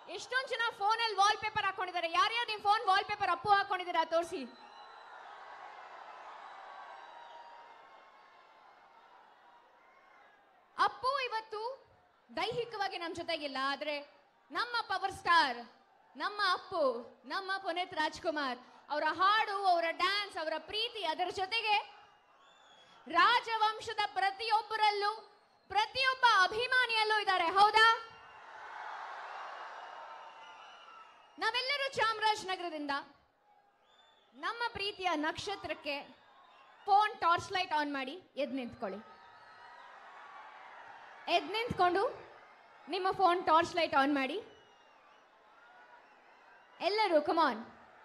ಎಷ್ಟೊಂದ್ ಜನ ಫೋನಲ್ಲಿ ವಾಲ್ ಪೇಪರ್ ಹಾಕೊಂಡಿದ್ದಾರೆ ಯಾರ್ಯಾರು ನಿಮ್ ಫೋನ್ ವಾಲ್ ಪೇಪರ್ ಅಪ್ಪು ಹಾಕೊಂಡಿದ್ದೀರಾ ತೋರಿಸಿ ಅಪ್ಪು ಇವತ್ತು ದೈಹಿಕವಾಗಿ ನಮ್ಮ ಜೊತೆಗಿಲ್ಲ ಆದ್ರೆ ನಮ್ಮ ಪವರ್ ಸ್ಟಾರ್ ನಮ್ಮ ಅಪ್ಪು ನಮ್ಮ ಪುನೀತ್ ರಾಜ್ಕುಮಾರ್ ಅವರ ಹಾಡು ಅವರ ಡ್ಯಾನ್ಸ್ ಅವರ ಪ್ರೀತಿ ಅದರ ಜೊತೆಗೆ ರಾಜವಂಶದ ಪ್ರತಿಯೊಬ್ಬರಲ್ಲೂ ಪ್ರತಿಯೊಬ್ಬ ಅಭಿಮಾನಿಯಲ್ಲೂ ಇದ್ದಾರೆ ಹೌದಾ ನಾವೆಲ್ಲರೂ ಚಾಮರಾಜನಗರದಿಂದ ನಮ್ಮ ಪ್ರೀತಿಯ ನಕ್ಷತ್ರಕ್ಕೆ ಫೋನ್ ಟಾರ್ಚ್ ಲೈಟ್ ಆನ್ ಮಾಡಿ ಎದ್ ನಿಂತ್ಕೊಳ್ಳಿ ಎದ್ ನಿಂತ್ಕೊಂಡು ನಿಮ್ಮ ಫೋನ್ ಟಾರ್ಚ್ ಲೈಟ್ ಆನ್ ಮಾಡಿ ಎಲ್ಲರೂ come on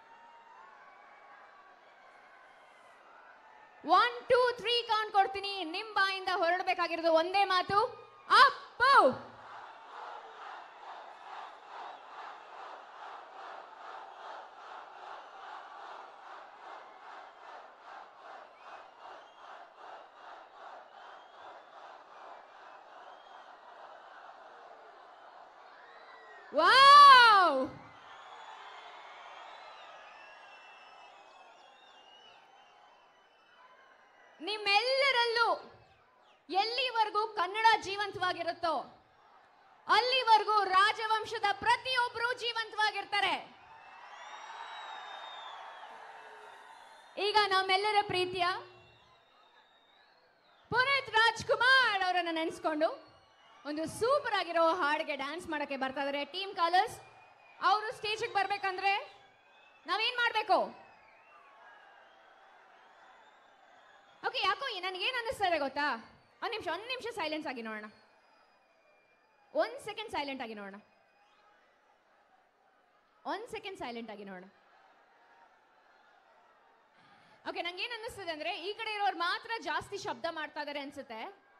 one two three count ಕೊಡ್ತೀನಿ ನಿಮ್ ಬಾಯಿಂದ ಹೊರಡಬೇಕಾಗಿರೋದು ಒಂದೇ ಮಾತು ಅಪ್ಪು ವಾವ್ ನಿಮ್ಮೆಲ್ಲರಲ್ಲೂ ಎಲ್ಲಿವರೆಗೂ ಕನ್ನಡ ಜೀವಂತವಾಗಿರುತ್ತೋ ಅಲ್ಲಿವರೆಗೂ ರಾಜವಂಶದ ಪ್ರತಿಯೊಬ್ಬರು ಜೀವಂತವಾಗಿರ್ತಾರೆ ಈಗ ನಮ್ಮೆಲ್ಲರ ಪ್ರೀತಿಯ ಪುನೀತ್ ರಾಜ್ಕುಮಾರ್ ಅವರನ್ನ ನೆನೆಸ್ಕೊಂಡು ಒಂದು ಸೂಪರ್ ಆಗಿರೋ ಹಾಡಿಗೆ ಡ್ಯಾನ್ಸ್ ಮಾಡಕ್ಕೆ ಬರ್ತಾ ಇದಾರೆ ಟೀಮ್ ಕಾಲರ್ಸ್ ಅವರು ಸ್ಟೇಜಿಗೆ ಬರ್ಬೇಕಂದ್ರೆ ನಾವೇನ್ ಮಾಡ್ಬೇಕು ಓಕೆ ಯಾಕೋ ನನಗೇನು ಅನ್ನಿಸ್ತಾ ಇದೆ ಗೊತ್ತಾ ಒಂದ್ ನಿಮಿಷ ಒಂದ್ ನಿಮಿಷ ಸೈಲೆನ್ಸ್ ಆಗಿ ನೋಡೋಣ ಒಂದ್ ಸೆಕೆಂಡ್ ಸೈಲೆಂಟ್ ಆಗಿ ನೋಡೋಣ ಒಂದ್ ಸೆಕೆಂಡ್ ಸೈಲೆಂಟ್ ಆಗಿ ನೋಡೋಣ ಓಕೆ ನಂಗೆ ಏನ್ ಅನ್ನಿಸ್ತದೆ ಅಂದ್ರೆ ಈ ಕಡೆ ಇರೋರು ಮಾತ್ರ ಜಾಸ್ತಿ ಶಬ್ದ ಮಾಡ್ತಾ ಇದಾರೆ ಅನ್ಸುತ್ತೆ